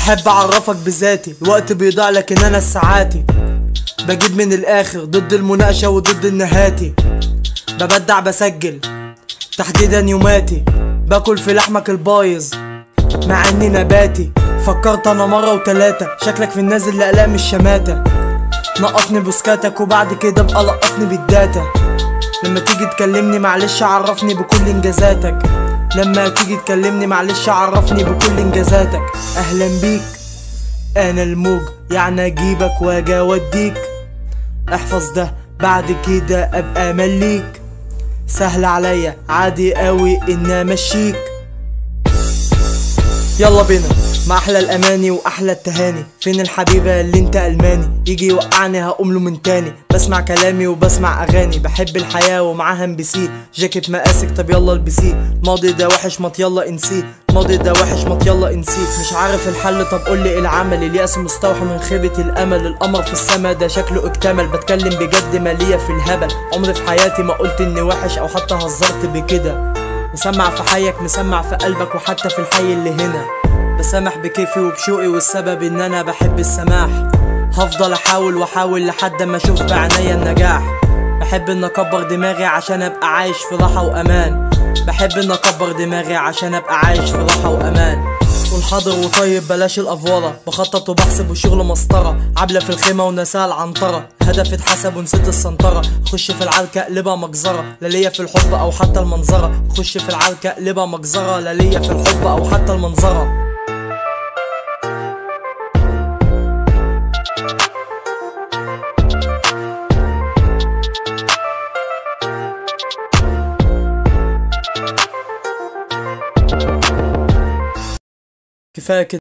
بحب اعرفك بذاتي الوقت بيضيع لكن انا الساعاتي بجيب من الاخر ضد المناقشة وضد النهاتي ببدع بسجل تحديدا يوماتي باكل في لحمك البايظ مع اني نباتي فكرت انا مرة وتلاتة شكلك في النازل لأقلام الشماتة نقطني بوسكاتك وبعد كده بقى لقطني بالداتا لما تيجي تكلمني معلش عرفني بكل انجازاتك لما تيجي تكلمني معلش عرفني بكل انجازاتك اهلا بيك انا الموج يعني اجيبك واجي اوديك احفظ ده بعد كده ابقى مليك سهل عليا عادي قوي ان امشيك يلا بينا مع احلى الاماني واحلى التهاني فين الحبيبه اللي انت الماني يجي يوقعني هقوم له من تاني بسمع كلامي وبسمع اغاني بحب الحياه ومعاها ام بي سي جاكيت مقاسك طب يلا البسيه ماضي ده وحش ما يلا انسيه ماضي ده وحش ما يلا انسيه مش عارف الحل طب قول لي إيه العمل الياس مستوحى من خيبه الامل القمر في السما ده شكله اكتمل بتكلم بجد ماليه في الهبل عمري في حياتي ما قلت اني وحش او حتى هزرت بكده مسمع في حيك مسمع في قلبك وحتى في الحي اللي هنا بسامح بكيفي وبشوقي والسبب ان انا بحب السماح هفضل احاول واحاول لحد ما اشوف بعناية النجاح بحب ان اكبر دماغي عشان ابقى عايش في راحة وامان بحب ان اكبر دماغي عشان ابقى عايش في راحة وامان قول حاضر وطيب بلاش الافوره بخطط وبحسب وشغل مسطره عبله في الخيمه ونساء العنطره هدف اتحسب ونسيت السنطره اخش في العركه اقلبها مجزره لا ليا في الحب او حتى المنظره اخش في العركه اقلبها مجزره لا ليا في الحب او حتى المنظره كفايه كده